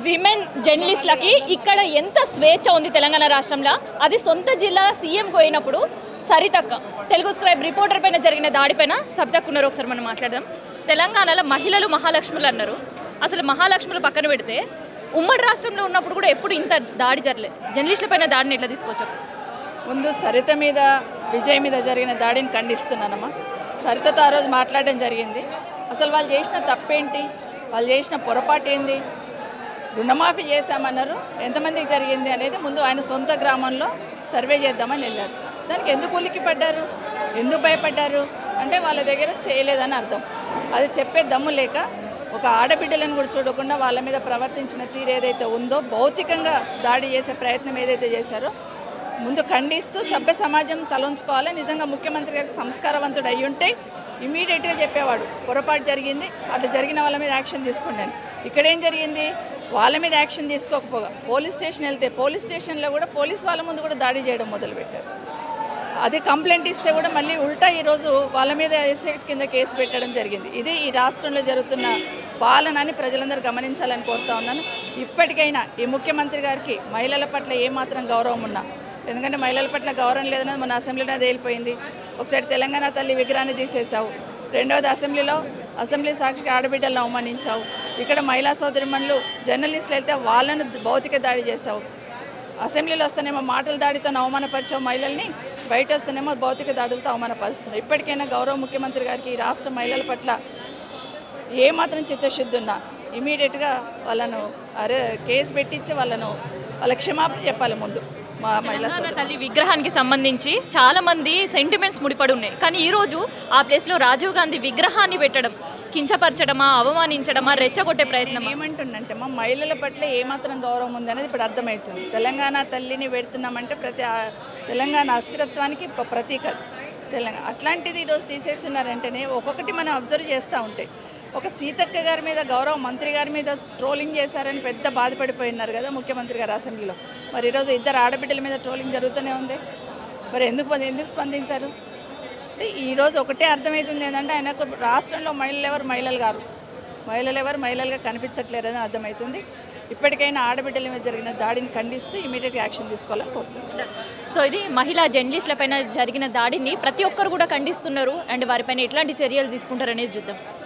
Women జర్నలిస్టులకి ఇక్కడ ఎంత స్వేచ్ఛ ఉంది తెలంగాణ రాష్ట్రంలో అది సొంత జిల్లా సీఎం పోయినప్పుడు సరితక్క తెలుగు స్క్రైబ్ రిపోర్టర్ పైన జరిగిన దాడిపైన సబితక్క ఉన్నారు ఒకసారి మనం మాట్లాడదాం తెలంగాణలో మహిళలు మహాలక్ష్ములు అన్నారు అసలు మహాలక్ష్ములు పక్కన పెడితే ఉమ్మడి రాష్ట్రంలో ఉన్నప్పుడు కూడా ఎప్పుడు ఇంత దాడి జరగలేదు జర్నలిస్టుల పైన దాడిని ఎట్లా తీసుకొచ్చాం ముందు సరిత మీద విజయ్ మీద జరిగిన దాడిని ఖండిస్తున్నానమ్మా సరితతో ఆ రోజు మాట్లాడడం జరిగింది అసలు వాళ్ళు చేసిన తప్పేంటి వాళ్ళు చేసిన పొరపాటు ఏంది రుణమాఫీ చేశామన్నారు ఎంతమందికి జరిగింది అనేది ముందు ఆయన సొంత గ్రామంలో సర్వే చేద్దామని వెళ్ళారు దానికి ఎందుకు ఉలికి పడ్డారు ఎందుకు భయపడ్డారు అంటే వాళ్ళ దగ్గర చేయలేదని అర్థం అది చెప్పే దమ్ము లేక ఒక ఆడబిడ్డలను కూడా చూడకుండా వాళ్ళ మీద ప్రవర్తించిన తీరు ఏదైతే ఉందో భౌతికంగా దాడి చేసే ప్రయత్నం ఏదైతే చేశారో ముందు ఖండిస్తూ సభ్య సమాజం తలంచుకోవాలి నిజంగా ముఖ్యమంత్రి గారికి సంస్కారవంతుడు అయి ఉంటే ఇమీడియట్గా చెప్పేవాడు పొరపాటు జరిగింది అట్లా జరిగిన వాళ్ళ మీద యాక్షన్ తీసుకోండి అని ఇక్కడ ఏం జరిగింది వాళ్ళ మీద యాక్షన్ తీసుకోకపోగా పోలీస్ స్టేషన్ వెళ్తే పోలీస్ స్టేషన్లో కూడా పోలీస్ వాళ్ళ ముందు కూడా దాడి చేయడం మొదలుపెట్టారు అది కంప్లైంట్ ఇస్తే కూడా మళ్ళీ ఉల్టా ఈరోజు వాళ్ళ మీద ఎస్ఐట్ కింద కేసు పెట్టడం జరిగింది ఇది ఈ రాష్ట్రంలో జరుగుతున్న పాలనని ప్రజలందరూ గమనించాలని కోరుతా ఉన్నాను ఇప్పటికైనా ఈ ముఖ్యమంత్రి గారికి మహిళల పట్ల ఏమాత్రం గౌరవం ఉన్నా ఎందుకంటే మహిళల పట్ల గౌరవం లేదన్నది మన అసెంబ్లీలో తేలిపోయింది ఒకసారి తెలంగాణ తల్లి విగ్రహాన్ని తీసేసావు రెండవది అసెంబ్లీలో అసెంబ్లీ సాక్షికి ఆడబిడ్డలను అవమానించావు ఇక్కడ మహిళా సోదరిమణులు జర్నలిస్టులు అయితే వాళ్ళను భౌతిక దాడి చేశావు అసెంబ్లీలో వస్తేనేమో మాటల దాడితో అవమానపరిచావు మహిళల్ని బయట వస్తేనేమో భౌతిక దాడులతో అవమానపరుస్తున్నావు ఇప్పటికైనా గౌరవ ముఖ్యమంత్రి గారికి ఈ రాష్ట్ర మహిళల పట్ల ఏమాత్రం చిత్తశుద్ధి ఉన్నా ఇమీడియట్గా వాళ్ళను అరే కేసు పెట్టించి వాళ్ళను వాళ్ళ క్షమాపణ చెప్పాలి ముందు మా మహిళా తెలంగాణ తల్లి విగ్రహానికి సంబంధించి చాలా మంది సెంటిమెంట్స్ ముడిపడి ఉన్నాయి కానీ ఈ రోజు ఆ ప్లేస్లో రాజీవ్ గాంధీ విగ్రహాన్ని పెట్టడం కించపరచడమా అవమానించడమా రెచ్చగొట్టే ప్రయత్నం ఏమంటుండంటే మా మహిళల పట్ల ఏమాత్రం గౌరవం ఉందనేది ఇప్పుడు అర్థమవుతుంది తెలంగాణ తల్లిని పెడుతున్నామంటే ప్రతి ఆ- తెలంగాణ అస్థిరత్వానికి ఒక ప్రతీక అది. తెలంగాణ అట్లాంటిది ఈరోజు తీసేస్తున్నారంటేనే ఒక్కొక్కటి మనం అబ్జర్వ్ చేస్తూ ఉంటాయి ఒక సీతక్క గారి మీద గౌరవ మంత్రి గారి మీద ట్రోలింగ్ చేశారని పెద్ద బాధపడిపోయినారు కదా ముఖ్యమంత్రి గారు అసెంబ్లీలో మరి ఈరోజు ఇద్దరు ఆడబిడ్డల మీద ట్రోలింగ్ జరుగుతూనే ఉంది మరి ఎందుకు ఎందుకు స్పందించారు అంటే ఈరోజు ఒకటే అర్థమవుతుంది ఏంటంటే ఆయనకు రాష్ట్రంలో మహిళలు ఎవరు మహిళలు గారు మహిళలు ఎవరు మహిళలుగా కనిపించట్లేరని అర్థమవుతుంది ఇప్పటికైనా ఆడబిడ్డల మీద జరిగిన దాడిని ఖండిస్తూ ఇమీడియట్ యాక్షన్ తీసుకోవాలని కోరుతున్నాను సో ఇది మహిళా జర్నలిస్టుల పైన జరిగిన దాడిని ప్రతి ఒక్కరు కూడా ఖండిస్తున్నారు అండ్ వారిపైన ఎట్లాంటి చర్యలు తీసుకుంటారనేది చూద్దాం